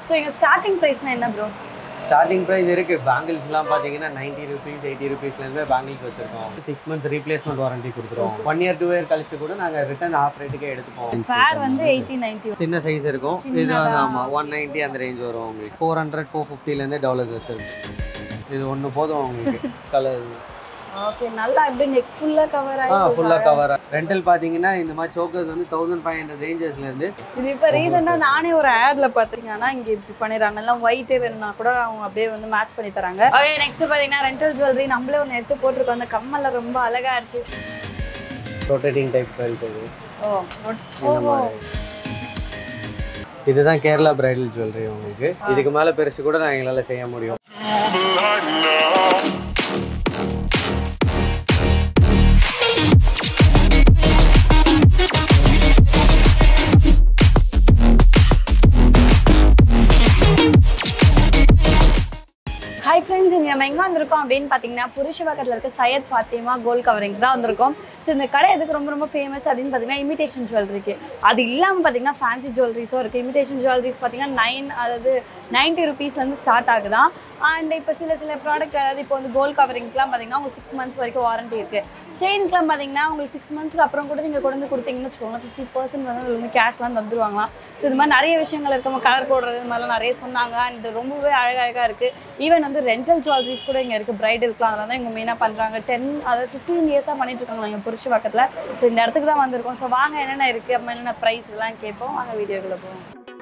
So இங்கே starting ப்ரைஸ்னா என்ன bro starting price இருக்கு பேங்கிள்ஸ்லாம் பார்த்தீங்கன்னா நைன்ட்டி ருபீஸ் எயிட்டி ருபீஸ்லேருந்து பேங்கிள்ஸ் வச்சிருக்கோம் சிக்ஸ் மந்த்ஸ் ரீப்ளேஸ்மெண்ட் வாரண்டி கொடுத்துருவோம் ஒன் இயர் டூ இயர் கழிச்சு கூட நாங்கள் ரிட்டர்ன் ஆஃப் ரேட்டுக்கே எடுத்துப்போம் ஃபேர் வந்து எயிட்டி நைன்ட்டி சின்ன சைஸ் இருக்கும் இது சின்னதா. வந்து ஆமாம் ஒன் நைன்ட்டி அந்த ரேஞ்ச் வரும் உங்களுக்கு ஃபோர் ஹண்ட்ரட் ஃபோர் ஃபிஃப்டிலேருந்தே டாலர்ஸ் வச்சிருக்கோம் இது ஒன்று போதும் உங்களுக்கு கலர் ஓகே நல்லா அப்படியே நெக் ஃபுல்லாக கவர் ஆ ஆகி ஃபுல்லாக கவர் ரெண்டல் பார்த்தீங்கன்னா இந்த மாதிரி சோக்கர்ஸ் வந்து தௌசண்ட் ஃபைவ் ஹண்ட்ரட் ரேஞ்சஸ்லேருந்து இது இப்போ ரீசெண்டாக நானே ஒரு ஆட்ல பார்த்துருக்கேன்னா இங்கே இப்படி பண்ணிடுறாங்க எல்லாம் ஒயிட்டே வேணும்னா கூட அவங்க அப்படியே வந்து மேட்ச் பண்ணி தராங்க ஓகே நெக்ஸ்ட் பார்த்தீங்கன்னா ரெண்டல் ஜுவல்லரி நம்மளே ஒன்று எடுத்து போட்டிருக்கோம் அந்த கம்மல்ல ரொம்ப அழகா இருந்துச்சு ரொட்டேட்டிங் டைப் பெல்ட் இது ஓ இந்த மாதிரி இதுதான் கேரளா பிரைடல் ஜுவல்லரி உங்களுக்கு இதுக்கு மேல பெருசு கூட நான் எங்களால செய்ய முடியும் ஹாய் ஃப்ரெண்ட்ஸ் இங்கே நம்ம எங்கே வந்திருக்கோம் அப்படின்னு பார்த்தீங்கன்னா புருஷவாக்கத்தில் இருக்க சையத் ஃபாத்திமா கோல்ட் கவரிங் தான் வந்திருக்கோம் ஸோ இந்த கடை எதுக்கு ரொம்ப ரொம்ப ஃபேமஸ் அப்படின்னு பார்த்தீங்கன்னா இமிடேஷன் ஜுவல்லரிக்கு அது இல்லாமல் பார்த்தீங்கன்னா ஃபேன்சி ஜுவல்லரிஸும் இருக்குது இமிடேஷன் ஜுவல்லரிஸ் பார்த்தீங்கன்னா நைன் அதாவது நைன்ட்டி ருபீஸ்லேருந்து ஸ்டார்ட் ஆகுதான் அண்ட் இப்போ சில சில ப்ராடக்ட் அதாவது இப்போ வந்து கோல்ட் கவரிங்ஸ்லாம் பார்த்தீங்கன்னா உங்களுக்கு சிக்ஸ் மந்த்ஸ் வரைக்கும் வாரண்டி இருக்குது செயின்ஸ்லாம் பார்த்தீங்கன்னா உங்களுக்கு சிக்ஸ் மந்த்ஸ்க்கு அப்புறம் கூட நீங்கள் கொண்டு வந்து கொடுத்தீங்கன்னு வச்சுக்கோங்க ஃபிஃப்டி பர்சன்ட் வந்து அதில் வந்து கேஷ்லாம் தந்துருவாங்களாம் ஸோ இது மாதிரி நிறைய விஷயங்கள் இருக்கவங்க கலர் போடுறது இது மாதிரிலாம் நிறைய சொன்னாங்க அண்ட் இது ரொம்பவே அழகழகாக இருக்குது ஈவன் வந்து ரெண்டல் ஜுவல்லரிஸ் கூட இங்கே இருக்குது பிரைடலுக்குலாம் அதெல்லாம் தான் இவங்க மெயினாக பண்ணுறாங்க டென் அதாவது ஃபிஃப்டீன் இயர்ஸாக பண்ணிட்டு இருக்காங்க எங்கள் புருஷ பக்கத்தில் ஸோ இந்த இடத்துக்கு தான் வந்திருக்கோம் ஸோ வாங்க என்னென்ன இருக்குது அப்புறம் என்னென்ன ப்ரைஸ் எல்லாம் கேட்போம் வாங்க வீடியோக்குள்ளே போவோம்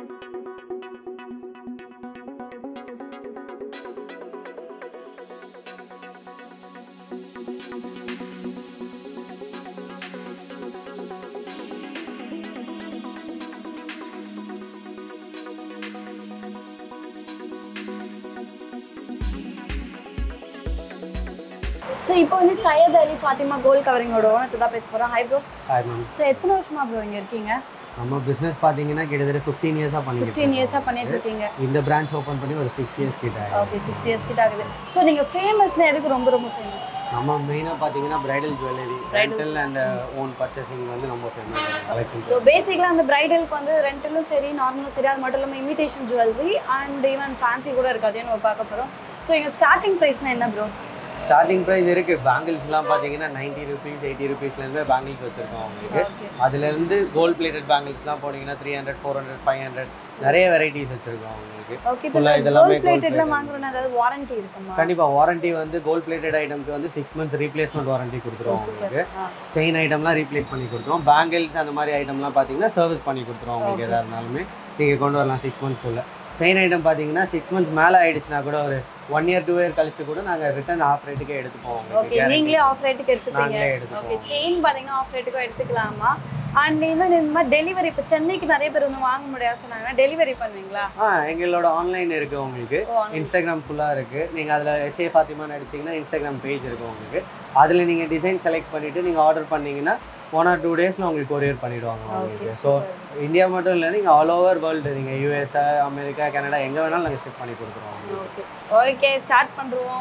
ஸோ இப்போ வந்து சையத் அலி ஃபாத்திமா கோல்ட் கவரிங்கோட ஓனத்தை தான் பேச போகிறோம் hi bro hi ma'am so எத்தனை வருஷமா ப்ரோ இங்கே இருக்கீங்க நம்ம பிஸ்னஸ் பார்த்தீங்கன்னா கிட்டத்தட்ட ஃபிஃப்டீன் இயர்ஸாக பண்ணிக்கிட்டு ஃபிஃப்டீன் இயர்ஸாக பண்ணிட்டு இருக்கீங்க இருக்கோம். இந்த பிரான்ச் ஓப்பன் பண்ணி ஒரு சிக்ஸ் இயர்ஸ் கிட்ட ஆயிடுச்சு. ஓகே சிக்ஸ் இயர்ஸ் கிட்ட ஆகுது ஸோ நீங்கள் ஃபேமஸ்னா எதுக்கு ரொம்ப ரொம்ப ஃபேமஸ் நம்ம மெயினாக பார்த்தீங்கன்னா bridal jewellery rental and own purchasing வந்து ரொம்ப ஃபேமஸ் கலெக்ஷன் ஸோ பேசிக்கலாக அந்த பிரைடலுக்கு வந்து ரெண்டலும் சரி நார்மலும் சரி அது மட்டும் இல்லாமல் imitation jewellery and even fancy கூட இருக்கு அதையும் நம்ம பார்க்க போகிறோம் ஸோ இங்கே ஸ்டார்டிங் ப்ரைஸ்னா என்ன ப்ரோ ஸ்டார்டிங் ப்ரைஸ் இருக்கு பேங்கிள்ஸ்லாம் பார்த்தீங்கன்னா நைன்ட்டி ருபீஸ் எயிட்டி ருபீஸ்லேருந்து பேங்கிள்ஸ் வச்சிருக்கோம் உங்களுக்கு ஓகே அதுலேருந்து கோல்ட் பிளேட்டட் பேங்கிள்ஸ்லாம் போனீங்கன்னா three hundred four hundred five hundred நிறைய வெரைட்டிஸ் வச்சிருக்கோம் உங்களுக்கு ஓகே Full ஆ இப்போ இதெல்லாமே கோல்ட் gold பிளேட்டட்லாம் plated. வாங்குறோம்னா அதாவது வாரண்டி இருக்குமா கண்டிப்பாக வாரண்டி வந்து கோல்ட் பிளேட்டட் ஐட்டம்க்கு வந்து சிக்ஸ் மந்த்ஸ் ரீப்ளேஸ்மெண்ட் வாரண்டி கொடுத்துருவோம் உங்களுக்கு ஆ செயின் ஐட்டம்லாம் ரீப்ளேஸ் பண்ணி கொடுத்துருவோம் பேங்கிள்ஸ் அந்த மாதிரி ஐட்டம்லாம் பார்த்தீங்கன்னா சர்வீஸ் பண்ணி கொடுத்துருவோம் உங்களுக்கு எதாக இருந்தாலுமே நீங்கள் கொண்டு வரலாம் சிக்ஸ் மந்த்ஸ்க்குள்ள செயின் ஐட்டம் பார்த்தீங்கன்னா சிக்ஸ் மந்த்ஸ் மேலே ஆயிடுச்சுன்னா கூட ஒரு ஒன் இயர் டூ இயர் கழிச்சு கூட நாங்கள் ரிட்டர்ன் ஆஃப் ரேட்டுக்கே எடுத்துப்போம் ஓகே உங்களுக்கு நீங்களே ஆஃப் ரேட்டுக்கு எடுத்துப்பீங்க நாங்களே ஓகே எடுத்துப்போம் செயின் பார்த்தீங்கன்னா ஆஃப் ரேட்டுக்கும் எடுத்துக்கலாமா அண்ட் ஈவன் இந்த மாதிரி டெலிவரி இப்போ சென்னைக்கு நிறைய பேர் வந்து வாங்க முடியாது சொன்னாங்கன்னா டெலிவரி பண்ணுவீங்களா ஆ எங்களோட ஆன்லைன் இருக்குது உங்களுக்கு ஓ, online. இன்ஸ்டாகிராம் ஃபுல்லாக இருக்குது நீங்கள் அதில் எஸ்ஏ ஃபாத்திமான்னு அடிச்சிங்கன்னா இன்ஸ்டாகிராம் பேஜ் இருக்கும் உங்களுக்கு அதில் நீங்கள் டிசைன் செலக்ட் பண்ணிவிட்டு நீங்கள் ஆர்டர் பண்ணீங்கன்னா ஒன் ஆர் டூ டேஸில் உங்களுக்கு கொரியர் பண்ணிடுவாங்க உங்களுக்கு ஸோ இந்தியா மட்டும் இல்லை நீங்கள் ஆல் ஓவர் வேர்ல்டு நீங்கள் யூஎஸ்ஆ அமெரிக்கா கனடா எங்கே வேணாலும் நாங்கள் ஷிப் பண்ணி கொடுத்துருவோம் உங்களுக்கு ஓகே ஓகே ஸ்டார்ட் பண்ணுறோம்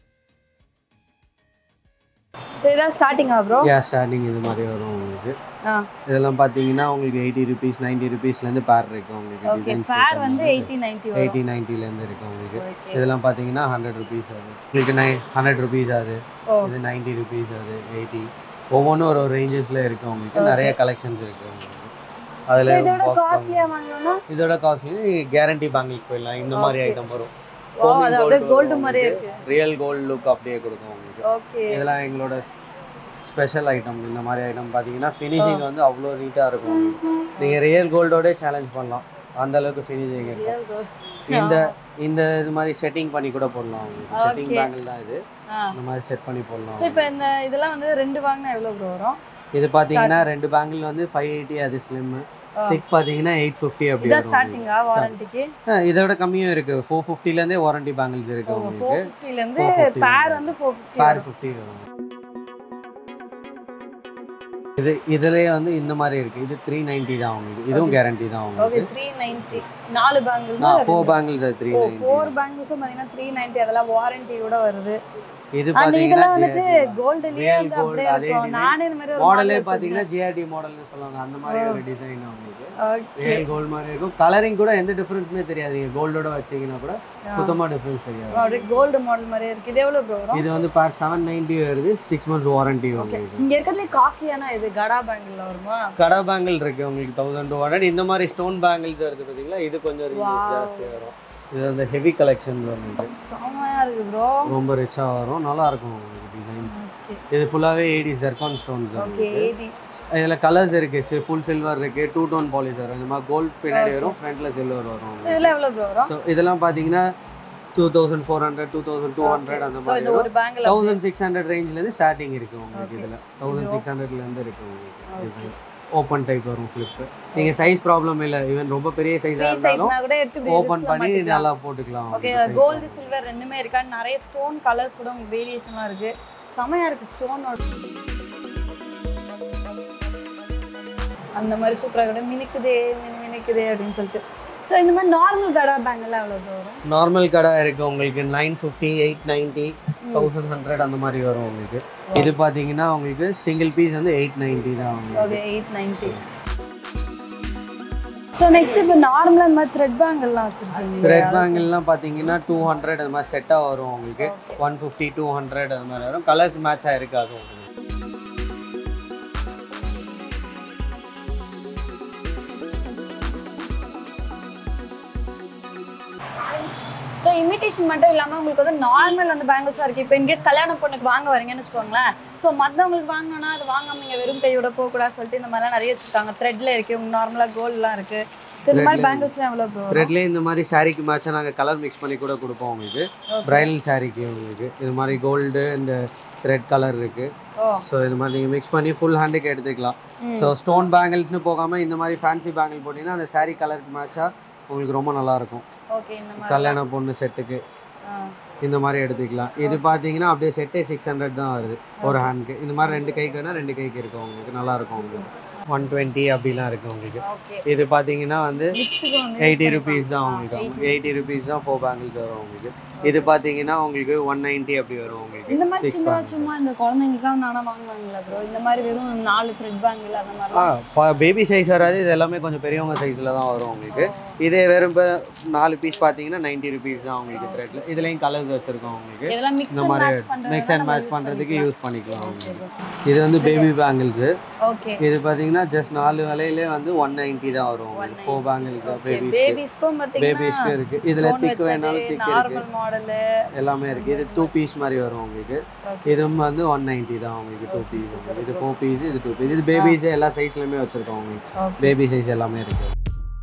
ஸோ இதான் ஸ்டார்டிங்கா ப்ரோ யா ஸ்டார்டிங் இது மாதிரி வரும் உங்களுக்கு ஆ இதெல்லாம் பார்த்தீங்கன்னா உங்களுக்கு எயிட்டி ருபீஸ் நைன்ட்டி ருபீஸ்லேருந்து பேர் இருக்கு உங்களுக்கு ஓகே டிசைன்ஸ் ஃபேர் வந்து எயிட்டி நைன்ட்டி வரும் எயிட்டி நைன்ட்டிலேருந்து இருக்கு உங்களுக்கு ஓகே இதெல்லாம் பார்த்தீங்கன்னா ஹண்ட்ரட் ருபீஸ் ஆகுது உங்களுக்கு நை ஹண்ட்ரட் ருபீஸ் ஆகுது ஓ இது நைன்ட்டி ருபீஸ் அது எயிட்டி ஒவ்வொன்றும் ஒரு ஒரு ரேஞ்சஸில் இருக்கு உங்களுக்கு நிறைய கலெக்ஷன்ஸ் இருக்கு உங்களுக்கு ஸோ அதில் இதோட காஸ்ட்லியாக வாங்கணும்னா இதோட காஸ்ட்லி கேரண்டி பேங்கிள்ஸ் போயிடலாம் இந்த மாதிரி Okay. ஐட்டம் வரும் ஓ அது அப்படியே கோல்டு மாதிரியே இருக்கு ரியல் கோல்டு லுக் அப்படியே கொடுக்கும் உங்களுக்கு ஓகே இதெல்லாம் எங்களோட ஸ்பெஷல் ஐட்டம் இந்த மாதிரி ஐட்டம் பார்த்தீங்கன்னா ஃபினிஷிங் வந்து அவ்வளோ நீட்டாக இருக்கும் நீங்கள் ரியல் கோல்டோட சேலஞ்ச் பண்ணலாம் அந்த அளவுக்கு ஃபினிஷிங் இருக்கும் இந்த இந்த இது மாதிரி செட்டிங் பண்ணி கூட போடலாம் உங்களுக்கு செட்டிங் Okay. பேங்கிள் தான் இது ஆ இந்த மாதிரி செட் பண்ணி போடலாம் ஸோ இப்போ இந்த இதெல்லாம் வந்து ரெண்டு வாங்கினா எவ்வளோ ப்ரோ வரும் இது பார்த்தீங்கன்னா ரெண்டு பேங்கிள் வந்து ஃபைவ் எயிட்டி அது ஸ்லிம் ஆ. திக் பார்த்தீங்கன்னா எயிட் ஃபிஃப்டி அப்படி இதான் வரும் ஸ்டார்டிங்கா வாரண்டிக்கு ஆ, இதை விட கம்மியும் இருக்கு ஃபோர் ஃபிஃப்டிலேருந்தே வாரண்டி பேங்கிள்ஸ் இருக்கு ஃபோர் உங்களுக்கு ஃபிஃப்டிலேருந்து 450 பேர் வந்து ஃபோர் ஃபிஃப்டி பேர் ஃபிஃப்டி வரும் இது இதுலயே வந்து இந்த மாதிரி இருக்கு இது த்ரீ நைன்டி தான் உங்களுக்கு இதுவும் கேரண்டி தான் ஓகே உங்களுக்கு த்ரீ நைன்ட்டி நாலு பேங்கிள் நான் ஃபோர் பேங்கிள்ஸ் அது த்ரீ ஓ நைன்டி ஃபோர் பேங்கிள்ஸும் பார்த்தீங்கன்னா த்ரீ நைன்ட்டி அதெல்லாம் வாரண்டியோட வருது இது அந்த பார்த்தீங்கன்னா இதெல்லாம் வந்துட்டு GRD கோல்டுலயே Real வந்து gold, அப்படியே அதே இருக்கும் design. நானே இந்த மாதிரி ஒரு மாடலே model பார்த்தீங்கன்னா ஜிஆர்டி மாடல்னு சொல்லுவாங்க அந்த மாதிரி ஒரு டிசைன் உங்களுக்கு Okay. ரியல் கோல்டு மாதிரி இருக்கும் கலரிங் கூட எந்த டிஃபரன்ஸுமே தெரியாது நீங்கள் கோல்டோட வச்சீங்கன்னா கூட சுத்தமாக டிஃபரன்ஸ் தெரியாது அப்படியே கோல்டு மாடல் மாதிரியே இருக்கு இது எவ்வளவு ப்ரோ வரும் இது வந்து பார் செவன் நைன்ட்டி வருது சிக்ஸ் மந்த்ஸ் வாரண்டி உங்களுக்கு இங்க இருக்கிறதுல காஸ்ட்லியான இது கடா பேங்கிள்ல வருமா கடை பேங்கிள் இருக்கு உங்களுக்கு தௌசண்ட் டூ ஹண்ட்ரட் இந்த மாதிரி ஸ்டோன் பேங்கிள்ஸ் வருது பார்த்தீங்களா இது கொஞ்சம் range ஜாஸ்தி வரும் இது அந்த ஹெவி கலெக்ஷன் உங்களுக்கு செமையா இருக்கு ப்ரோ ரொம்ப ரிச்சாக வரும் நல்லா இருக்கும் உங்களுக்கு டிசைன்ஸ் இது ஃபுல்லாகவே AD zircon stones okay AD இதில் கலர்ஸ் இருக்கு ஃபுல் சில்வர் இருக்கு டூ டோன் பாலிஷ் வரும் இந்த மாதிரி கோல்ட் பின்னாடி வரும் ஃப்ரண்ட்ல சில்வர் வரும் ஸோ இதுல எவ்வளவு ப்ரோ வரும் ஸோ இதெல்லாம் பார்த்தீங்கன்னா two thousand four hundred two thousand two hundred அந்த ஸோ மாதிரி இந்த ஒரு பேங்கில் தௌசண்ட் சிக்ஸ் ஹண்ட்ரட் ரேஞ்ச்லேருந்து ஸ்டார்டிங் இருக்கு உங்களுக்கு Okay. இதில் தௌசண்ட் சிக்ஸ் ஹண்ட்ரட்லேருந்து இருக்கு Okay. உங்களுக்கு ஓப்பன் டைப் வரும் ஃப்ளிப் நீங்கள் சைஸ் ப்ராப்ளம் இல்லை ஈவன் ரொம்ப பெரிய சைஸாக ஃப்ரீ இருந்தாலும் சைஸ்னா கூட எடுத்து ஓப்பன் பண்ணி நல்லா போட்டுக்கலாம் ஓகே கோல்டு சில்வர் ரெண்டுமே இருக்கா நிறைய ஸ்டோன் கலர்ஸ் கூட உங்களுக்கு வேரியேஷன்லாம் இருக்கு செமையா இருக்கு ஸ்டோனோட அந்த மாதிரி சூப்பராக கூட மினுக்குதே மினு மினுக்குதே அப்படின்னு சொல்லிட்டு ஸோ இந்த மாதிரி நார்மல் கடா பேங்கெல்லாம் எவ்வளோ வரும் நார்மல் கடை இருக்கு உங்களுக்கு nine fifty eight ninety thousand hundred அந்த மாதிரி வரும் உங்களுக்கு இது பார்த்தீங்கன்னா உங்களுக்கு சிங்கிள் பீஸ் வந்து எயிட் நைன்ட்டி தான் உங்களுக்கு okay eight ninety so next இப்போ நார்மலாக இந்த மாதிரி த்ரெட் பேங்கெல்லாம் வச்சுருக்கீங்க த்ரெட் பேங்கிள்லாம் பார்த்தீங்கன்னா டூ ஹண்ட்ரட் அந்த மாதிரி செட்டாக வரும் உங்களுக்கு ஒன் ஃபிஃப்டி டூ ஹண்ட்ரட் அந்த மாதிரி வரும் கலர்ஸ் மேட்சாக இருக்காது உங்களுக்கு ஸோ இமிடேஷன் மட்டும் இல்லாமல் உங்களுக்கு வந்து நார்மல் அந்த பேங்கிள்ஸாக இருக்குது இப்போ இன்கேஸ் கல்யாண பொண்ணுக்கு வாங்க வரீங்கன்னு வச்சுக்கோங்களேன் ஸோ மற்றவங்களுக்கு வாங்கினோன்னா அது வாங்காம நீங்கள் வெறும் கையோட போகக்கூடாது சொல்லிட்டு இந்த மாதிரிலாம் நிறைய வச்சுருக்காங்க த்ரெட்டில் இருக்குது உங்களுக்கு நார்மலாக கோல்ட்லாம் இருக்குது ஸோ இந்த மாதிரி பேங்கிள்ஸ்லாம் எவ்வளோ ப்ரோ த்ரெட்லேயே இந்த மாதிரி சாரீக்கு மேட்சாக நாங்கள் கலர் மிக்ஸ் பண்ணி கூட கொடுப்போம் உங்களுக்கு பிரைடல் சாரீக்கு உங்களுக்கு இது மாதிரி கோல்டு இந்த த்ரெட் கலர் இருக்குது ஓ ஸோ இது மாதிரி நீங்கள் மிக்ஸ் பண்ணி ஃபுல் ஹேண்டுக்கு எடுத்துக்கலாம் ஸோ ஸ்டோன் பேங்கிள்ஸ்னு போகாமல் இந்த மாதிரி ஃபேன்சி பேங்கிள் போட்டிங்கன்னா அந்த saree கலருக்கு மேட்சாக உங்களுக்கு ரொம்ப நல்லா இருக்கும் ஓகே இந்த மாதிரி கல்யாண பொண்ணு செட்டுக்கு ஆ இந்த மாதிரி எடுத்துக்கலாம் இது பார்த்தீங்கன்னா அப்படியே செட்டே சிக்ஸ் ஹண்ட்ரட் தான் வருது ஒரு ஹேண்ட்க்கு இந்த மாதிரி ரெண்டு கைக்கு வேணால் ரெண்டு கைக்கு இருக்கும் உங்களுக்கு நல்லா இருக்கும் உங்களுக்கு ஒன் டுவெண்ட்டி அப்படிலாம் இருக்குது உங்களுக்கு ஓகே இது பார்த்தீங்கன்னா வந்து மிக்ஸுக்கு வந்து எயிட்டி ருபீஸ் தான் உங்களுக்கு எயிட்டி ருபீஸ் தான் ஃபோர் பேங்கிள்ஸ் வரும் உங்களுக்கு இது பார்த்தீங்கன்னா உங்களுக்கு ஒன் நைன்ட்டி அப்படி வரும் இந்த உங்களுக்கு மாதிரி சிக்ஸ் சின்ன சும்மா இந்த குழந்தைங்களுக்குலாம் நானும் வாங்குவாங்களா ப்ரோ இந்த மாதிரி வெறும் நாலு த்ரெட் பேங்கிள் அந்த மாதிரி ஆ பேபி சைஸ் வராது இது எல்லாமே கொஞ்சம் பெரியவங்க சைஸில் தான் வரும் உங்களுக்கு இதே வெறும் இப்போ நாலு பீஸ் பார்த்தீங்கன்னா நைன்ட்டி ருபீஸ் தான் உங்களுக்கு த்ரெட்டில் இதுலேயும் கலர்ஸ் வச்சுருக்கோம் உங்களுக்கு இதெல்லாம் மிக்ஸ் இந்த மாதிரி மேட்ச் பண்றது மிக்ஸ் அண்ட் மேட்ச் பண்ணுறதுக்கு யூஸ் பண்ணிக்கலாம் உங்களுக்கு இது வந்து பேபி பேங்கிள்ஸு ஓகே இது பார்த்தீங்கன்னா ஜஸ்ட் நாலு விலையிலே வந்து ஒன் நைன்ட்டி தான் வரும் உங்களுக்கு ஃபோர் பேங்கிள்ஸ் பேபிஸ்க்கு பேபிஸ்க்கும் பாத்தீங்கன்னா பேபிஸ்க்கு இருக்குது இதில் திக் வேணாலும் திக் இருக்குது நார்மல் மாடலு எல்லாமே இருக்குது இது டூ பீஸ் மாதிரி வரும் உங்களுக்கு இதுவும் வந்து ஒன் நைன்ட்டி தான் உங்களுக்கு டூ பீஸ் இது ஃபோர் பீஸ் இது டூ பீஸ் இது பேபிஸ் எல்லா சைஸ்லையுமே வச்சுருக்கோம் உங்களுக்கு ஓகே பேபி சைஸ் எல்லாமே இருக்குது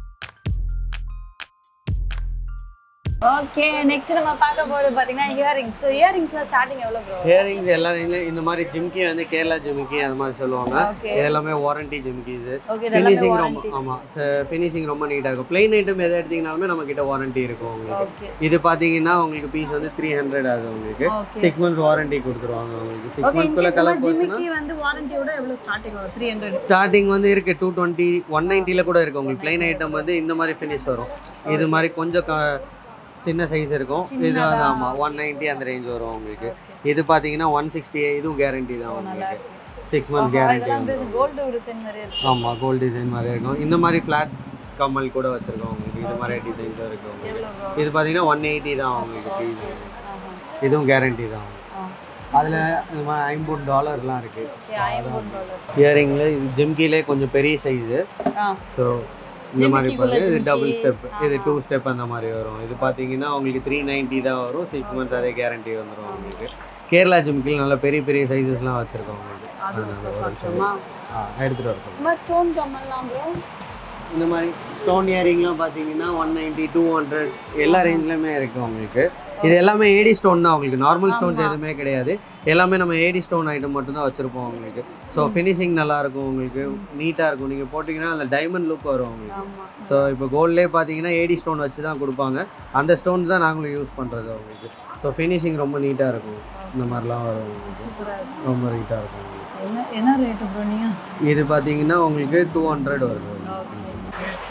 ஓகே நெக்ஸ்ட் நம்ம பார்க்க போறது பாத்தீங்கன்னா இயரிங்ஸ் ஸோ இயரிங்ஸ்ல ஸ்டார்டிங் எவ்வளவு ப்ரோ இயரிங்ஸ் எல்லா இந்த மாதிரி ஜிம்கி வந்து கேரளா ஜிம்கி அந்த மாதிரி சொல்லுவாங்க ஓகே இது எல்லாமே வாரண்டி ஜிம்கிஸ் ஓகே இதெல்லாம் ஃபினிஷிங் ரொம்ப வாரண்டி ஆமாம் ஃபினிஷிங் ரொம்ப நீட்டாக இருக்கும் பிளைன் ஐட்டம் எதை எடுத்தீங்கனாலுமே நம்ம கிட்ட வாரண்டி இருக்கும் உங்களுக்கு ஓகே இது பார்த்தீங்கன்னா உங்களுக்கு பீஸ் வந்து த்ரீ ஹண்ட்ரட் ஆகுது உங்களுக்கு ஓகே சிக்ஸ் மந்த்ஸ் வாரண்டி கொடுத்துருவாங்க உங்களுக்கு சிக்ஸ் ஓகே மந்த்ஸ்க்குள்ள இன்கேஸ் கலர் போச்சுன்னா ஜிமிக்கி வந்து வாரண்டியோட எவ்வளவு ஸ்டார்டிங் வரும் த்ரீ ஹண்ட்ரட் ஸ்டார்டிங் வந்து இருக்கு டூ டுவெண்ட்டி ஒன் நைன்ட்டியில் கூட இருக்கு உங்களுக்கு பிளைன் ஐட்டம் வந்து இந்த மாதிரி ஃபினிஷ் வரும் இது மாதிரி கொஞ்சம் க- சின்ன சைஸ் இருக்கும் இது வந்து சின்னதா. ஆமாம் ஒன் நைன்ட்டி அந்த ரேஞ்ச் வரும் உங்களுக்கு இது பார்த்தீங்கன்னா ஒன் சிக்ஸ்டி இதுவும் கேரண்டி தான் நல்லா உங்களுக்கு சிக்ஸ் மந்த்ஸ் கேரண்டி இதெல்லாம் வந்து கோல்டு டிசைன் மாதிரி இருக்கு ஆமாம் கோல்ட் டிசைன் மாதிரி இருக்கும் இந்த மாதிரி ஃப்ளாட் கம்மல் கூட வச்சிருக்கோம் உங்களுக்கு இது மாதிரி டிசைன்ஸும் இருக்கு உங்களுக்கு எவ்வளவு ப்ரோ இது பார்த்தீங்கன்னா ஒன் எயிட்டி தான் உங்களுக்கு fees. ஆஹா இதுவும் கேரண்டி தான் ஆ அதில் இந்த மாதிரி ஐம்பது டாலர்லாம் இருக்குது ஓகே ஐம்பது டாலர் இயரிங்கில் இது ஜிம்கிலே கொஞ்சம் பெரிய சைஸு ஆ ஸோ இந்த மாதிரி ஜிமிக்கிக்குள்ள பாருங்க இது ஜிமிக்கி. டபுள் ஸ்டெப் இது ஆஹா. டூ ஸ்டெப் அந்த மாதிரி வரும் இது பார்த்தீங்கன்னா உங்களுக்கு த்ரீ நைன்ட்டி தான் வரும் சிக்ஸ் மந்த்ஸ் அதே கேரண்டி வந்துடும் உங்களுக்கு கேரளா ஜிம்கில் நல்ல பெரிய பெரிய சைஸஸ்லாம் வச்சுருக்கோம் உங்களுக்கு அது அதனால ஒரு நிமிஷம் பார்க்கணுமா ஆ எடுத்துகிட்டு வர சொல்லுங்கள் இந்த மாதிரி ஸ்டோன் கம்மல்லாம் ப்ரோ இந்த மாதிரி ஸ்டோன் இயரிங்லாம் பார்த்தீங்கன்னா ஒன் நைன்ட்டி டூ ஹண்ட்ரட் எல்லா ரேஞ்ச்லையுமே இருக்குது உங்களுக்கு இது எல்லாமே ஏடி ஸ்டோன் தான் உங்களுக்கு நார்மல் ஸ்டோன்ஸ் ஆமா. எதுவுமே கிடையாது எல்லாமே நம்ம ஏடி ஸ்டோன் ஐட்டம் மட்டும்தான் வச்சுருப்போம் உங்களுக்கு ஸோ ஃபினிஷிங் நல்லாயிருக்கும் உங்களுக்கு நீட்டாக இருக்கும் நீங்கள் போட்டிங்கன்னா அந்த டைமண்ட் லுக் வரும் உங்களுக்கு ஆமா ஸோ இப்போ கோல்ட்லேயே பார்த்தீங்கன்னா ஏடி ஸ்டோன் வச்சு தான் கொடுப்பாங்க அந்த ஸ்டோன்ஸ் தான் நாங்களும் யூஸ் பண்ணுறது உங்களுக்கு ஸோ ஃபினிஷிங் ரொம்ப நீட்டாக இருக்கும் இந்த மாதிரிலாம் வரும் உங்களுக்கு சூப்பரா இருக்கு ரொம்ப நீட்டாக இருக்கும் உங்களுக்கு. என்ன என்ன ரேட் ப்ரோ நீங்க இது பார்த்தீங்கன்னா உங்களுக்கு டூ ஹண்ட்ரட் வருது ஓகே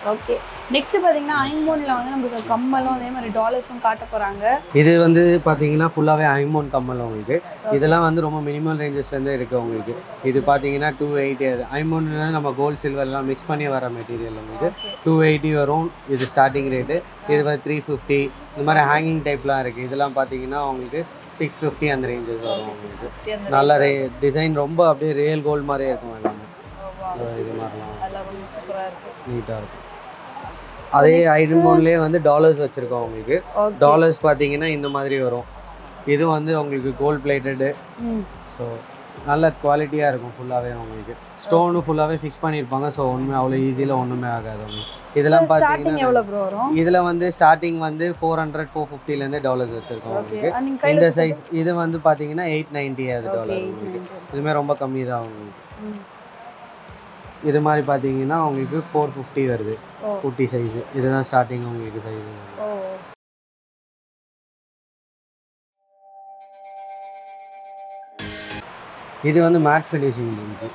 ஓகே நெக்ஸ்ட் பார்த்தீங்கன்னா ஐமோனில் வந்து நம்மளுக்கு கம்மலும் அதே மாதிரி டாலர்ஸும் காட்ட போகிறாங்க இது வந்து பார்த்தீங்கன்னா ஃபுல்லாகவே ஐமோன் கம்மல் உங்களுக்கு இதெல்லாம் வந்து ரொம்ப மினிமம் ரேஞ்சஸ்லேருந்து இருக்குது உங்களுக்கு இது பார்த்தீங்கன்னா டூ எயிட்டி ஐமோன்ல நம்ம கோல்ட் சில்வர்லாம் மிக்ஸ் பண்ணி வர மெட்டீரியல் உங்களுக்கு ஓகே டூ எயிட்டி வரும் இது ஸ்டார்டிங் ரேட்டு இது வந்து த்ரீ ஃபிஃப்டி இந்த மாதிரி ஹேங்கிங் டைப்லாம் இருக்குது இதெல்லாம் பார்த்தீங்கன்னா உங்களுக்கு சிக்ஸ் ஃபிஃப்டி அந்த ரேஞ்சஸ் வரும் உங்களுக்கு நல்ல ரே டிசைன் ரொம்ப அப்படியே ரியல் கோல்ட் மாதிரியே இருக்கும் எல்லாமே இது மாதிரிலாம் அதெல்லாம் ரொம்ப சூப்பராக இருக்குது நீட்டாக இருக்கும் அதே ஐடன்மோன்லேயே வந்து டாலர்ஸ் வச்சுருக்கோம் உங்களுக்கு ஓகே டாலர்ஸ் பார்த்தீங்கன்னா இந்த மாதிரி வரும் இது வந்து உங்களுக்கு கோல்ட் பிளேட்டடு ம் ஸோ நல்ல குவாலிட்டியாக இருக்கும் ஃபுல்லாகவே உங்களுக்கு ஸ்டோனு ஃபுல்லாகவே ஃபிக்ஸ் பண்ணியிருப்பாங்க ஸோ ஒன்றுமே அவ்வளோ ஈஸியில் ஒன்றுமே ஆகாது உங்களுக்கு இதெல்லாம் ஸ்டார்டிங் பார்த்தீங்கன்னா எவ்வளோ ப்ரோ வரும் இதில் வந்து ஸ்டார்டிங் வந்து ஃபோர் ஹண்ட்ரட் ஃபோர் ஃபிஃப்டிலேருந்தே டாலர்ஸ் வச்சுருக்கோம் ஓகே உங்களுக்கு நீங்கள் கையில் இந்த சைஸ் இது வந்து பார்த்தீங்கன்னா எயிட் நைன்ட்டி அது ஓகே டாலர் உங்களுக்கு இதுவுமே ரொம்ப கம்மி தான் உங்களுக்கு ம் இது மாதிரி பார்த்தீங்கன்னா உங்களுக்கு ஃபோர் ஃபிஃப்டி வருது ஓ குட்டி சைஸு இதுதான் ஸ்டார்டிங் உங்களுக்கு சைஸு ஓ இது வந்து மேட் ஃபினிஷிங் உங்களுக்கு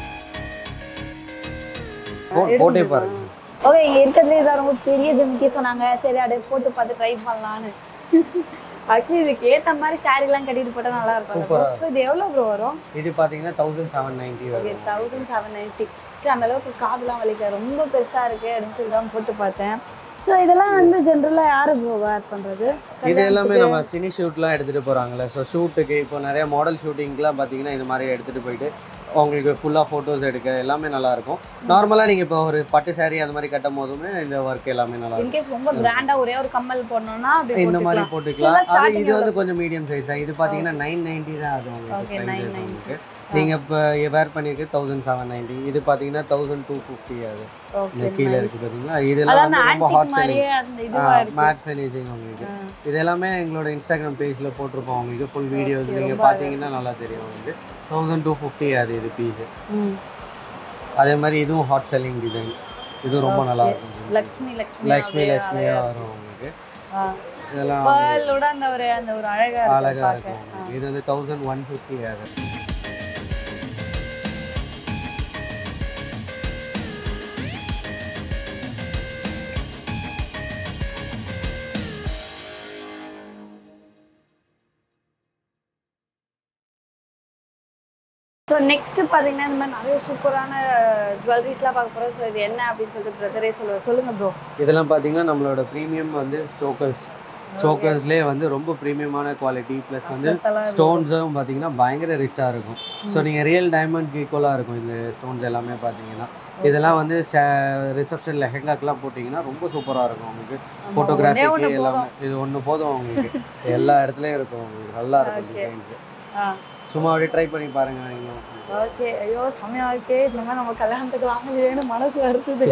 போ- போட்டே பாருங்க ஓகே இங்கே இருக்கிறதுலே இதான் ரொம்ப பெரிய ஜிமிக்கி சொன்னாங்க சரி அப்படியே போட்டு பார்த்து ட்ரை பண்ணலான்னு ஆக்சுவலி இதுக்கு ஏற்ற மாதிரி சாரீலாம் கட்டிட்டு போட்டால் நல்லா இருக்கும் Super-ஆ ஸோ இது எவ்வளோ ப்ரோ வரும் இது பார்த்தீங்கன்னா தௌசண்ட் செவன் நைன்ட்டி ஓகே வரும் தௌசண்ட் செவன் நைன்ட்டி சரி அந்த அளவுக்கு காதுலாம் வலிக்க ரொம்ப பெருசாக இருக்கு அப்படின்னு சொல்லி தான் போட்டு பார்த்தேன் ஸோ இதெல்லாம் வந்து ஜென்ரலாக யாரு ப்ரோ வேர் பண்ணுறது இது எல்லாமே நம்ம சினி ஷூட்லாம் எடுத்துகிட்டு போகிறாங்களே ஸோ ஷூட்டுக்கு இப்போ நிறைய மாடல் ஷூட்டிங்க்குலாம் பார்த்தீங்கன்னா இந்த மாதிரி எடுத்துகிட்டு போயிட்டு உங்களுக்கு ஃபுல்லாக ஃபோட்டோஸ் எடுக்க எல்லாமே நல்லாயிருக்கும் நார்மலாக நீங்கள் இப்போ ஒரு பட்டு saree அந்த மாதிரி கட்டும் போதுமே இந்த ஒர்க் எல்லாமே நல்லா இருக்கும் இன்கேஸ் ரொம்ப கிராண்டாக ஒரே ஒரு கம்மல் போடணும்னா அப்படி இந்த மாதிரி போட்டுக்கலாம் போட்டுக்கலாம் இதெல்லாம் அது starting இது வந்து கொஞ்சம் மீடியம் சைஸ் தான் இது பார்த்தீங்கன்னா நைன் நைன்ட்டி தான் ஆகும் Okay, உங்களுக்கு 990. உங்களுக்கு நீங்கள் இப்போ வேர் பண்ணியிருக்கு தௌசண்ட் செவன் நைன்ட்டி இது பார்த்தீங்கன்னா தௌசண்ட் டூ ஃபிஃப்டி அது இந்த ஓகே கீழே இருக்கு பார்த்தீங்களா இதெல்லாம் அதான் வந்து ரொம்ப ஹாட் ஆன்டிக் செல்லிங் மாதிரியே அந்த இதுவாக இருக்கு மேட் ஃபினிஷிங் உங்களுக்கு இது எல்லாமே எங்களோட இன்ஸ்டாகிராம் பேஜில் போட்டிருப்போம் உங்களுக்கு ஃபுல் வீடியோஸ் Okay, நீங்கள் ரொம்ப பார்த்தீங்கன்னா நல்லா தெரியும் உங்களுக்கு தௌசண்ட் டூ ஃபிஃப்டி அது இது பீஸ் ம் அதே மாதிரி இதுவும் ஹாட் செல்லிங் டிசைன் இதுவும் ரொம்ப நல்லா Okay. இருக்கும் லக்ஷ்மி லக்ஷ்மி லக்ஷ்மி லக்ஷ்மியாக வரும் உங்களுக்கு இதெல்லாம் பேர்லோட அந்த ஒரு அந்த ஒரு அழகா இருக்கு அழகாக பார்க்க. இருக்கும் உங்களுக்கு. இது வந்து தௌசண்ட் ஒன் ஃபிஃப்டி ஆகுது ஸோ நெக்ஸ்ட் பார்த்தீங்கன்னா இந்த மாதிரி நிறைய சூப்பரான ஜுவல்லரிஸ்லாம் பார்க்க போகிறோம் ஸோ இது என்ன அப்படின்னு சொல்லிட்டு பிரதரே சொல்லுவார் சொல்லுங்க ப்ரோ இதெல்லாம் பார்த்தீங்கன்னா நம்மளோட ப்ரீமியம் வந்து சோக்கர்ஸ் சோக்கர்ஸ்லேயே வந்து ரொம்ப ப்ரீமியமான குவாலிட்டி ப்ளஸ் வந்து ஸ்டோன்ஸும் பார்த்தீங்கன்னா பயங்கர ரிச்சாக இருக்கும் ஸோ நீங்கள் ரியல் டைமண்ட் ஈக்குவலாக இருக்கும் இந்த ஸ்டோன்ஸ் எல்லாமே பார்த்தீங்கன்னா இதெல்லாம் வந்து ரிசப்ஷன் லெஹெங்காக்கெலாம் போட்டிங்கன்னா ரொம்ப சூப்பராக இருக்கும் உங்களுக்கு ஃபோட்டோகிராஃபிக்கு எல்லாமே இது ஒன்று போதும் உங்களுக்கு எல்லா இடத்துலையும் இருக்கும் உங்களுக்கு நல்லா இருக்கும் Okay. டிசைன்ஸ் சும்மா அப்படியே ட்ரை பண்ணி பாருங்க நீங்களும் ஓகே ஐயோ செம்மையா இருக்கே இந்த மாதிரி நம்ம கல்யாணத்துக்கு வாங்கலையேன்னு மனசு வருத்துது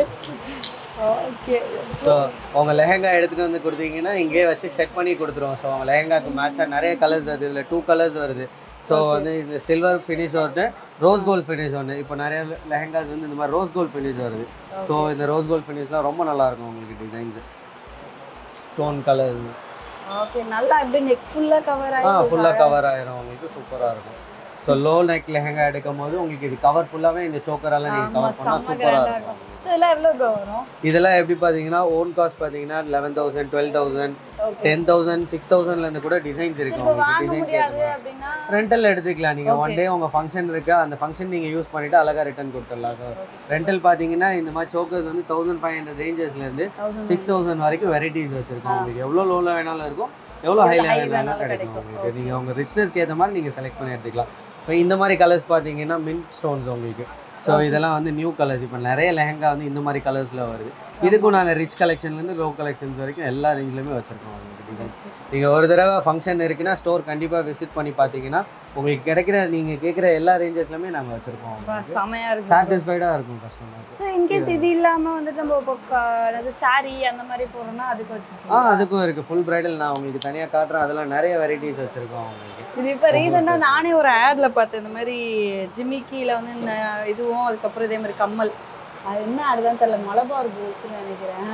ஓகே ஸோ உங்கள் லெஹெங்கா எடுத்துகிட்டு வந்து கொடுத்தீங்கன்னா இங்கேயே வச்சு செட் பண்ணி கொடுத்துருவோம் ஸோ உங்கள் லெஹெங்காக்கு மேட்சாக நிறைய கலர்ஸ் வருது இதில் டூ கலர்ஸ் வருது ஸோ வந்து இந்த சில்வர் ஃபினிஷ் ஒன்று ரோஸ் கோல்ட் ஃபினிஷ் ஒன்று இப்போ நிறைய லெஹெங்காஸ் வந்து இந்த மாதிரி ரோஸ் கோல்ட் ஃபினிஷ் வருது ஸோ இந்த ரோஸ் கோல்ட் ஃபினிஷ்லாம் ரொம்ப நல்லா இருக்கும் உங்களுக்கு டிசைன்ஸ் ஸ்டோன் கலர் ஓகே நல்லா அப்படியே நெக் ஃபுல்லா கவர் ஆ ஆகி ஃபுல்லாக கவர் ஆயிரும் உங்களுக்கு சூப்பராக இருக்கும் ஸோ லோ நெக் லெஹெங்கா எடுக்கும் போது உங்களுக்கு இது கவர் ஃபுல்லாகவே இந்த சோக்கரால் நீங்கள் ஆமா கவர் பண்ணால் செம்ம சூப்பராக கிராண்டா இருக்கும் இருக்கும் ஸோ இதெல்லாம் எவ்வளோ ப்ரோ வரும் இதெல்லாம் எப்படி பார்த்தீங்கன்னா ஓன் காஸ்ட் பார்த்தீங்கன்னா eleven thousand twelve thousand okay ten thousand six தௌசண்ட்லேருந்து கூட டிசைன்ஸ் இருக்கு இப்போ உங்களுக்கு வாங்க டிசைன் முடியாது அப்படின்னா ரெண்டல் எடுத்துக்கலாம் நீங்கள் ஒன் Okay. டே உங்கள் ஃபங்க்ஷன் இருக்கு அந்த ஃபங்க்ஷன் நீங்கள் யூஸ் பண்ணிட்டு அழகாக ரிட்டர்ன் கொடுத்துடலாம் ஸோ ரெண்டல் பார்த்தீங்கன்னா இந்த மாதிரி சோக்கர்ஸ் வந்து தௌசண்ட் ஃபைவ் ஹண்ட்ரட் ரேஞ்சஸ்லேருந்து தௌசண்ட் சிக்ஸ் தௌசண்ட் வரைக்கும் வெரைட்டிஸ் வச்சுருக்கோம் உங்களுக்கு எவ்வளோ லோவில் வேணாலும் இருக்கும் எவ்வளோ எவ்வளவு ஹைல high வேணாலும் வேணாலும் கிடைக்கும் கிடைக்கும். உங்களுக்கு நீங்கள் உங்கள் ரிச்னஸ்க்கு ஏற்ற மாதிரி நீங்கள் செலக்ட் பண்ணி எடுத்துக்கலாம் இப்போ இந்த மாதிரி கலர்ஸ் பார்த்தீங்கன்னா மின்ட் ஸ்டோன்ஸ் உங்களுக்கு ஸோ இதெல்லாம் வந்து நியூ கலர்ஸ் இப்போ நிறைய லெஹங்கா வந்து இந்த மாதிரி கலர்ஸில் வருது இதுக்கும் நாங்கள் ரிச் கலெக்ஷன்லேருந்து லோ கலெக்ஷன்ஸ் வரைக்கும் எல்லா ரேஞ்சிலுமே வச்சுருக்கோம் உங்களுக்கு டிசைன் நீங்கள் ஒரு தடவை ஃபங்க்ஷன் இருக்குன்னா ஸ்டோர் கண்டிப்பாக விசிட் பண்ணி பார்த்தீங்கன்னா உங்களுக்கு கிடைக்கிற நீங்கள் கேட்குற எல்லா ரேஞ்சஸ்லையுமே நாங்கள் வச்சுருக்கோம் உங்களுக்கு செமையா இருக்கு சாட்டிஸ்ஃபைடாக இருக்கும் கஸ்டமருக்கு ஸோ இன்கேஸ் இது இல்லாம வந்துட்டு நம்ம இப்போ க- அதாவது சாரி அந்த மாதிரி போறோம்னா அதுக்கு ஆ வச்சிருக்கோம் அதுக்கும் இருக்குது ஃபுல் பிரைடல் நான் உங்களுக்கு தனியாக காட்டுறேன் அதெல்லாம் நிறைய வெரைட்டிஸ் வச்சுருக்கோம் உங்களுக்கு இது இப்போ ரீசெண்டாக நானே ஒரு ஆட்ல பார்த்தேன் இந்த மாதிரி ஜிமிக்கியில் வந்து இந்த இதுவும் அதுக்கப்புறம் இதே மாதிரி கம்மல் அது என்ன அதுதான் தெரியல மலபார் கோல்ஸ்னு நினைக்கிறேன்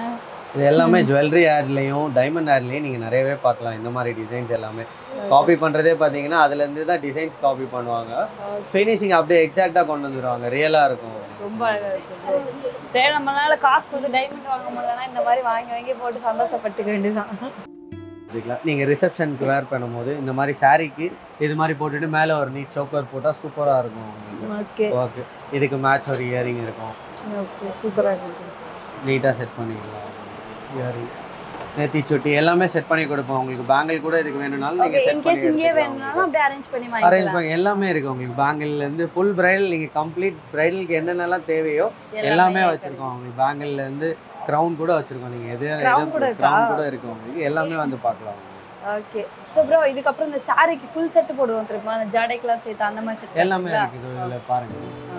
இது எல்லாமே ஜுவல்லரி ஆட்லேயும் டைமண்ட் ஆட்லேயும் நீங்கள் நிறையவே பார்க்கலாம் இந்த மாதிரி டிசைன்ஸ் எல்லாமே காப்பி பண்ணுறதே பார்த்தீங்கன்னா அதுலேருந்து தான் டிசைன்ஸ் காப்பி பண்ணுவாங்க ஃபினிஷிங் அப்படியே எக்ஸாக்டாக கொண்டு வந்துடுவாங்க ரியலாக இருக்கும் ரொம்ப அழகா இருக்கு bro. சரி நம்மளால காசு கொடுத்து டைமண்ட் வாங்க முடியலன்னா இந்த மாதிரி வாங்கி வாங்கி போட்டு சந்தோஷப்பட்டுக்க வேண்டியதுதான் வச்சுக்கலாம் நீங்கள் ரிசப்ஷனுக்கு வேர் பண்ணும்போது இந்த மாதிரி சாரீக்கு இது மாதிரி போட்டுட்டு மேலே ஒரு நீட் சோக்கர் போட்டால் சூப்பராக இருக்கும் உங்களுக்கு ஓகே ஓகே இதுக்கு மேட்ச் ஒரு இயரிங் இருக்கும் ஓகே சூப்பராக இருக்கு நீட்டாக செட் பண்ணிக்கலாம் இயரிங் நெத்தி சுட்டி எல்லாமே செட் பண்ணி கொடுப்போம் உங்களுக்கு பேங்கிள் கூட இதுக்கு வேணும்னாலும் ஓகே நீங்கள் செட் இன்கேஸ் பண்ணி இங்கேயே எடுத்துக்கலாம் வேணும்னாலும் அப்படியே அரேஞ்ச் பண்ணி அரேஞ்ச் வாங்கிக்கலாம் பண்ணி எல்லாமே இருக்கு உங்களுக்கு பேங்கிள்ல இருந்து ஃபுல் பிரைடல் நீங்க கம்ப்ளீட் பிரைடலுக்கு என்னென்னலாம் தேவையோ எல்லாமே வச்சிருக்கோம் உங்களுக்கு பேங்கிள்ல இருந்து கிரவுன் கூட வச்சிருக்கோம் நீங்க எது Crown கூட இருக்கா? கிரவுன் கூட இருக்கு உங்களுக்கு எல்லாமே வந்து பார்க்கலாம் ஓகே ஸோ ப்ரோ இதுக்கப்புறம் இந்த சாரிக்கு ஃபுல் செட் போடுவோம் தெரியுமா அந்த ஜாடைக்கெல்லாம் சேர்த்து அந்த மாதிரி செட் எல்லாமே இருக்குது இதுல பாருங்க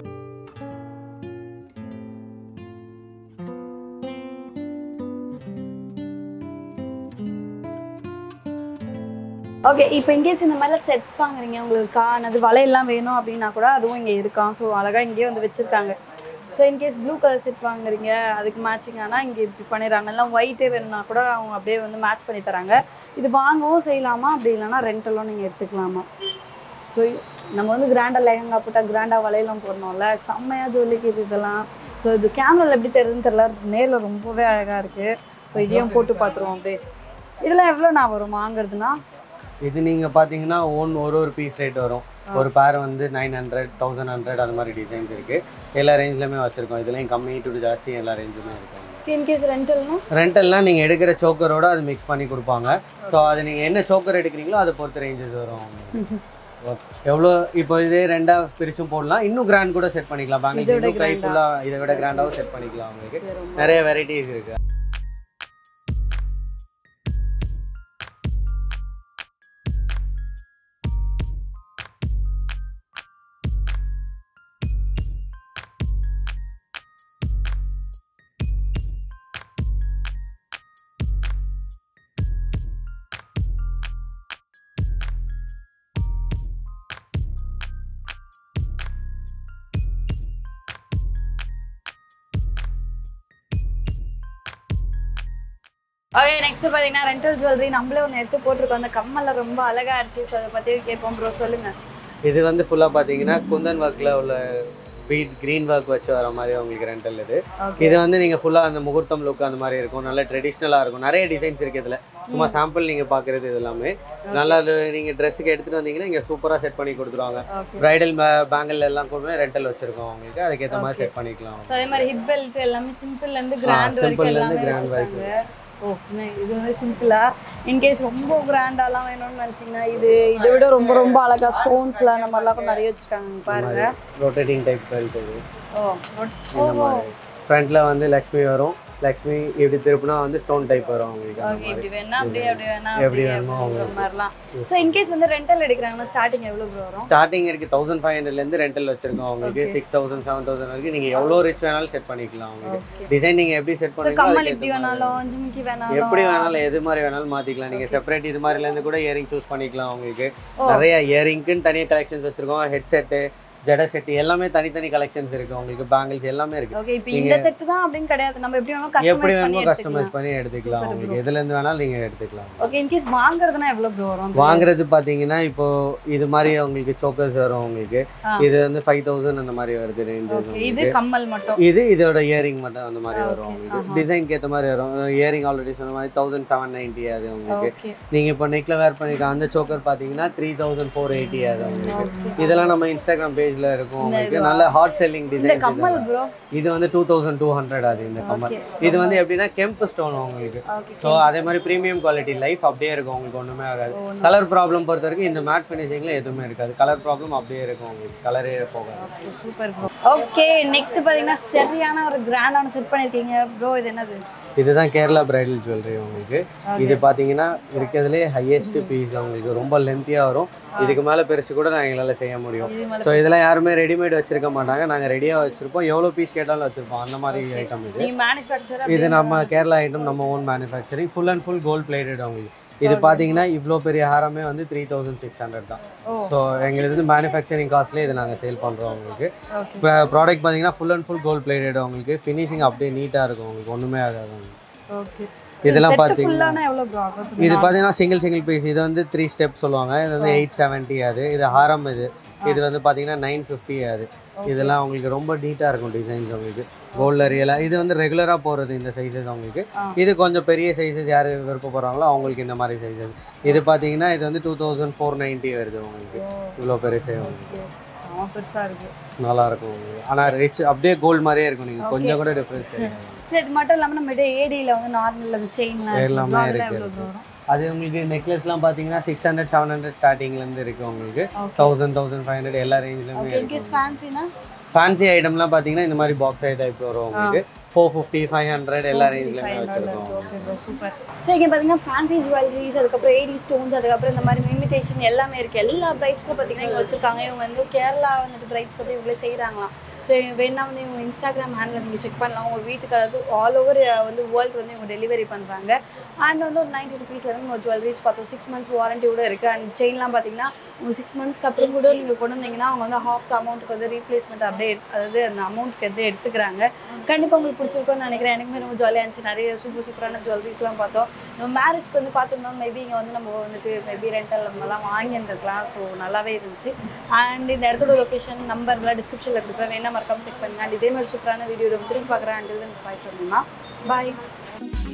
ஓகே இப்போ இன்கேஸ் இந்த மாதிரிலாம் செட்ஸ் வாங்குறீங்க உங்களுக்கு காணது வலையெல்லாம் வேணும் அப்படின்னா கூட அதுவும் இங்கே இருக்கான் ஸோ அழகாக இங்கேயே வந்து வச்சுருக்காங்க so in case blue colour set வாங்குறீங்க அதுக்கு மேட்சிங் ஆனால் இங்கே இப்படி பண்ணிடுறாங்க எல்லாம் ஒயிட்டே வேணும்னா கூட அவங்க அப்படியே வந்து மேட்ச் பண்ணி தராங்க இது வாங்கவும் செய்யலாமா அப்படி இல்லைன்னா ரெண்டெல்லாம் நீங்கள் எடுத்துக்கலாமா ஸோ நம்ம வந்து கிராண்டாக லெஹங்கா போட்டால் கிராண்டாக வளையலாம் போடணும்ல செம்மையாக ஜொல்லிக்கு இதெல்லாம் ஸோ இது கேமராவில் எப்படி தெரியுதுன்னு தெரியல நேரில் ரொம்பவே அழகாக இருக்குது ஸோ இதையும் போட்டு பார்த்துருவோம் அப்படியே இதெல்லாம் எவ்வளோ நான் வரும் வாங்குறதுனா இது நீங்க பாத்தீங்கன்னா ஓன் ஒரு ஒரு பீஸ் ரேட் வரும் ஒரு பேர் வந்து நைன் ஹண்ட்ரட் தௌசண்ட் ஹண்ட்ரட் அது மாதிரி டிசைன்ஸ் இருக்கு எல்லா ரேஞ்ச்லயுமே வச்சிருக்கோம் இதுலயும் கம்மி டு ஜாஸ்தி எல்லா ரேஞ்சுமே இருக்கும் இன்கேஸ் ரெண்டல்னா ரெண்டெல்லாம் நீங்கள் எடுக்கிற சோக்கரோட அது மிக்ஸ் பண்ணி கொடுப்பாங்க ஸோ அது நீங்கள் என்ன சோக்கர் எடுக்கிறீங்களோ அதை பொறுத்த ரேஞ்சஸ் வரும் Okay. எவ்வளோ இப்போ இதே ரெண்டா பிரிச்சும் போடலாம் இன்னும் கிராண்ட் கூட செட் பண்ணிக்கலாம் பேங்கிள்ஸ் இதை விட இன்னும் கை grand-ஆ? ஃபுல்லாக இதை விட கிராண்டாகவும் செட் பண்ணிக்கலாம் உங்களுக்கு நிறைய வெரைட்டிஸ் இருக்கு ஓகே நெக்ஸ்ட் பார்த்தீங்கன்னா ரெண்டல் ஜுவல்லரி நம்மளே ஒன்று எடுத்து போட்டிருக்கோம் அந்த கம்மல்ல ரொம்ப அழகா இருந்துச்சு ஸோ அதை பற்றி கேட்போம் ப்ரோ சொல்லுங்க இது வந்து ஃபுல்லாக பார்த்தீங்கன்னா குந்தன் ஒர்க்கில் உள்ள பீட் க்ரீன் ஒர்க் வச்சு வர மாதிரி உங்களுக்கு ரெண்டல் இது ஓகே இது வந்து நீங்கள் ஃபுல்லாக அந்த முகூர்த்தம் லுக் அந்த மாதிரி இருக்கும் நல்ல ட்ரெடிஷ்னலாக இருக்கும் நிறைய டிசைன்ஸ் இருக்குது இதில் சும்மா சாம்பிள் நீங்கள் பார்க்குறது இது எல்லாமே நல்லா நீங்கள் ட்ரெஸ்ஸுக்கு எடுத்துகிட்டு வந்தீங்கன்னா இங்கே சூப்பராக செட் பண்ணி கொடுத்துருவாங்க ஓகே ப்ரைடல் பேங்கிள் எல்லாம் கூட ரெண்டல் வச்சிருக்கோம் உங்களுக்கு அதுக்கேற்ற மாதிரி செட் பண்ணிக்கலாம் ஸோ அதே மாதிரி ஹிப் பெல்ட் எல்லாமே சிம்பிள்ல இருந்து கிராண்ட் simple வரைக்கும் ல இருந்து எல்லாமே grand வச்சிருக்காங்க ஓ என்ன இது வந்து சிம்பிளா இன்கேஸ் ரொம்ப கிராண்டாலாம் வேணும்னு நினச்சிங்கன்னா இது இதை விட ரொம்ப ரொம்ப அழகா ஸ்டோன்ஸ்ல அந்த மாதிரிலாம் கூட நிறைய வச்சிருக்காங்க இங்க பாருங்க ரொட்டேட்டிங் டைப் பெல்ட் இது ஓ இந்த ஓ மாதிரி ஃப்ரண்ட்ல வந்து லக்ஷ்மி வரும் லக்ஷ்மி இப்படி திருப்பினா வந்து ஸ்டோன் டைப் வரும் உங்களுக்கு அந்த ஓகே மாதிரி இப்படி வேணா அப்படி அப்படி வேணா எப்படி அப்படி வேணுமோ அப்படிங்கிற அவங்க மாதிரிலாம் ஸோ இன்கேஸ் வந்து ரெண்டல் எடுக்கிறாங்கன்னா ஸ்டார்டிங் எவ்வளோ ப்ரோ வரும் ஸ்டார்டிங் இருக்கு தௌசண்ட் ஃபைவ் ஹண்ட்ரட்லேருந்து ரெண்டல் வச்சிருக்கோம் உங்களுக்கு Okay. Six thousand seven thousand வரைக்கும் நீங்கள் எவ்வளோ ரிச் வேணாலும் செட் பண்ணிக்கலாம் உங்களுக்கு ஓகே டிசைன் நீங்கள் எப்படி செட் ஸோ பண்ணுறீங்களோ கம்மல் அதுக்கு இப்படி ஏத்த மாதிரி. வேணாலும் ஜிமிக்கி வேணாலும் எப்படி வேணாலும் எது மாதிரி வேணாலும் மாற்றிக்கலாம் நீங்கள் செப்பரேட் இது மாதிரிலேருந்து கூட இயரிங் சூஸ் பண்ணிக்கலாம் உங்களுக்கு ஓ. நிறைய இயரிங்க்குன்னு தனியாக கலெக்ஷன்ஸ் வச்சிருக்கோம் ஹெட்செட்டு ஜட செட்டு எல்லாமே தனித்தனி கலெக்ஷன்ஸ் இருக்கு உங்களுக்கு பேங்கிள்ஸ் எல்லாமே இருக்கு ஓகே இப்போ இந்த செட் தான் அப்படின்னு கிடையாது நம்ம எப்படி வேணாலும் எப்படி கஸ்டமைஸ் பண்ணி வேணுமோ கஸ்டமைஸ் எடுத்துக்கலாம் பண்ணி எடுத்துக்கலாம் Super உங்களுக்கு எதுல இருந்து வேணாலும் நீங்க எடுத்துக்கலாம் ஓகே இன்கேஸ் வாங்குறதுனா எவ்வளோ ப்ரோ வரும் வாங்குறது பாத்தீங்கன்னா இப்போ இது மாதிரி உங்களுக்கு சோக்கர்ஸ் வரும் உங்களுக்கு ஆ. இது வந்து ஃபைவ் தௌசண்ட் அந்த மாதிரி வருது ரேஞ்சஸ் ஓகே இது உங்களுக்கு கம்மல் மட்டும் இது இதோட இயரிங் மட்டும் அந்த மாதிரி ஆ, வரும் okay. உங்களுக்கு ஆஹா. டிசைன்க்கு ஏற்ற மாதிரி வரும் இயரிங் ஆல்ரெடி சொன்ன மாதிரி தௌசண்ட் செவன் நைன்ட்டி அது உங்களுக்கு ஓகே நீங்க இப்போ நெக்ல வேர் பண்ணிருக்க அந்த சோக்கர் பாத்தீங்கன்னா த்ரீ தௌசண்ட் ஃபோர் எயிட்டி அது உங்களுக்கு ஓகே இதெல்லாம் நம்ம இன்ஸ்டாகிராம் பேஜ்ல இருக்கும் இந்த உங்களுக்கு இதுவா? நல்ல ஹாட் செல்லிங் இந்த டிசைன் கம்மல் ப்ரோ இது வந்து டூ தௌசண்ட் டூ ஹண்ட்ரட் அது இந்த கம்மல் ஓகே இது வந்து எப்படின்னா கெம்ப் ஸ்டோன் உங்களுக்கு ஓகே ஸோ அதே மாதிரி ப்ரீமியம் குவாலிட்டி லைஃப் அப்படியே இருக்கும் உங்களுக்கு ஒன்றுமே ஆகாது ஓ, no. கலர் ப்ராப்ளம் பொறுத்த வரைக்கும் இந்த மேட் ஃபினிஷிங்கில் எதுவுமே இருக்காது கலர் ப்ராப்ளம் அப்படியே இருக்கும் உங்களுக்கு கலரே போகாது okay super bro okay next பாத்தீங்கன்னா சரியான ஒரு கிராண்டான செட் பண்ணிருக்கீங்க ப்ரோ இது என்னது இதுதான் கேரளா பிரைடல் ஜுவல்லரி உங்களுக்கு இது பார்த்தீங்கன்னா இருக்கிறதுலே ஹையஸ்ட் பீஸ் உங்களுக்கு ரொம்ப லென்த்தியாக வரும் இதுக்கு மேலே பெருசு கூட நான் எங்களால் செய்ய முடியும் இது மேல ஸோ இதெல்லாம் யாருமே ரெடிமேட் வச்சிருக்க மாட்டாங்க நாங்கள் ரெடியாக வச்சிருப்போம் எவ்வளோ பீஸ் கேட்டாலும் வச்சிருப்போம் அந்த மாதிரி ஐட்டம் இது நீங்க மேனுஃபேக்சர் இது நம்ம கேரளா ஐட்டம் நம்ம own manufacturing full and full gold plated உங்களுக்கு இது பார்த்தீங்கன்னா இவ்வளோ பெரிய ஹாரமே வந்து த்ரீ தௌசண்ட் சிக்ஸ் ஹண்ட்ரட் தான் ஓ ஸோ எங்களுக்கு வந்து மேனுஃபேக்சரிங் காஸ்ட்லேயே இது நாங்கள் சேல் பண்ணுறோம் உங்களுக்கு ஓகே ப்ராடக்ட் பார்த்தீங்கன்னா full and full gold plated உங்களுக்கு ஃபினிஷிங் அப்படியே நீட்டாக இருக்கும் உங்களுக்கு ஒன்றுமே ஆகாது உங்களுக்கு ஓகே இதெல்லாம் செட் பார்த்தீங்கன்னா ஃபுல்லானா எவ்வளோ ப்ரோ ஆகும் இது பார்த்தீங்கன்னா சிங்கிள் சிங்கிள் பீஸ் இது வந்து த்ரீ ஸ்டெப் சொல்லுவாங்க இது வந்து எயிட் செவன்ட்டி அது இது ஹாரம் இது இது வந்து பார்த்தீங்கன்னா நைன் ஃபிஃப்டி அது இதெல்லாம் உங்களுக்கு ரொம்ப நீட்டாக இருக்கும் டிசைன்ஸ் உங்களுக்கு கோல்டில் ரியலாக இது வந்து ரெகுலராக போகிறது இந்த சைஸஸ் உங்களுக்கு ஆ. இது கொஞ்சம் பெரிய சைஸஸ் யார் விருப்பப்படுறாங்களோ அவங்களுக்கு இந்த மாதிரி சைஸஸ் இது பார்த்தீங்கன்னா இது வந்து டூ தௌசண்ட் ஃபோர் நைன்ட்டி வருது உங்களுக்கு இவ்வளோ பெரிய சைஸ் உங்களுக்கு செம பெருசா இருக்கு நல்லா இருக்கும் உங்களுக்கு ஆனால் ரிச் அப்படியே கோல்டு மாதிரியே இருக்கும் நீங்கள் கொஞ்சம் கூட டிஃப்ரென்ஸ் தெரியாது சரி இது மட்டும் இல்லாம நம்ம ஏடியில் வந்து நார்மல் அந்த செயின்லாம் எல்லாமே இருக்கு, எவ்வளோ இருக்கு. வரும் அது உங்களுக்கு நெக்லஸ்லாம் பார்த்தீங்கன்னா சிக்ஸ் ஹண்ட்ரட் செவன் ஹண்ட்ரட் ஸ்டார்டிங்லேருந்து இருக்குது உங்களுக்கு okay thousand thousand five hundred எல்லா ரேஞ்ச்லையுமே ஓகே இன்கேஸ் இருக்கும் ஃபேன்சினா ஃபேன்சி ஐட்டம்லாம் பார்த்தீங்கன்னா இந்த மாதிரி பாக்ஸ் ஐ டைப் வரும் உங்களுக்கு ஃபோர் ஃபிஃப்டி ஃபைவ் ஹண்ட்ரட் எல்லா ரேஞ்ச்லையுமே வச்சுருக்கோம் ஓகே ப்ரோ சூப்பர் ஸோ இங்கே பார்த்தீங்கன்னா ஃபேன்சி ஜுவல்லரிஸ் அதுக்கப்புறம் ஏடி ஸ்டோன்ஸ் அதுக்கப்புறம் இந்த மாதிரி இமிடேஷன் எல்லாமே இருக்குது எல்லா பிரைட்ஸ்க்கும் பார்த்தீங்கன்னா இங்கே வச்சிருக்காங்க இவங்க வந்து கேரளா வந்துட்டு பிரைட்ஸ்க்கு வந்து இவங்களே செய்கிறாங்களாம் ஸோ வேணா வந்து இவங்க இன்ஸ்டாகிராம் ஹேண்டில் நீங்கள் செக் பண்ணலாம் உங்கள் வீட்டுக்கு அதாவது ஆல் ஓவர் வந்து வேர்ல்டு வந்து இவங்க டெலிவரி பண்ணுறாங்க அண்ட் வந்து ஒரு நைன்டி ருபீஸ்லேருந்து உங்கள் ஜுவல்லரிஸ் பார்த்தோம் சிக்ஸ் மந்த்ஸ் வாரண்டியோட இருக்குது அண்ட் செயின்லாம் பார்த்தீங்கன்னா உங்களுக்கு சிக்ஸ் மந்த்ஸ்க்கு அப்புறம் கூட நீங்கள் கொண்டு வந்தீங்கன்னா அவங்க வந்து ஹாஃப் அமௌண்ட்டுக்கு வந்து ரீப்ளேஸ்மெண்ட் அப்படியே எடுத்து- அதாவது அந்த அமௌண்ட்க்கு வந்து எடுத்துக்கிறாங்க கண்டிப்பாக உங்களுக்கு பிடிச்சிருக்கும்னு நினைக்கிறேன் எனக்குமே ரொம்ப ஜாலியாக இருந்துச்சு நிறைய சூப்பர் சூப்பரான ஜுவல்லரிஸ்லாம் பார்த்தோம் நம்ம மேரேஜ்க்கு வந்து பார்த்துருந்தோம் மேபி இங்கே வந்து நம்ம வந்துட்டு மேபி ரெண்டல் நம்மலாம் வாங்கியிருந்துருக்கலாம் ஸோ நல்லாவே இருந்துச்சு அண்ட் இந்த இடத்தோட லொக்கேஷன் நம்பர்லாம் டிஸ்கிரிப்ஷனில் கொடுக்குறேன் வேணா மறக்காம செக் பண்ணுங்க அண்ட் இதே மாதிரி சூப்பரான வீடியோ திரும்பி பார்க்குறேன் அண்ட் பாய் சொல்லணும்னா பாய்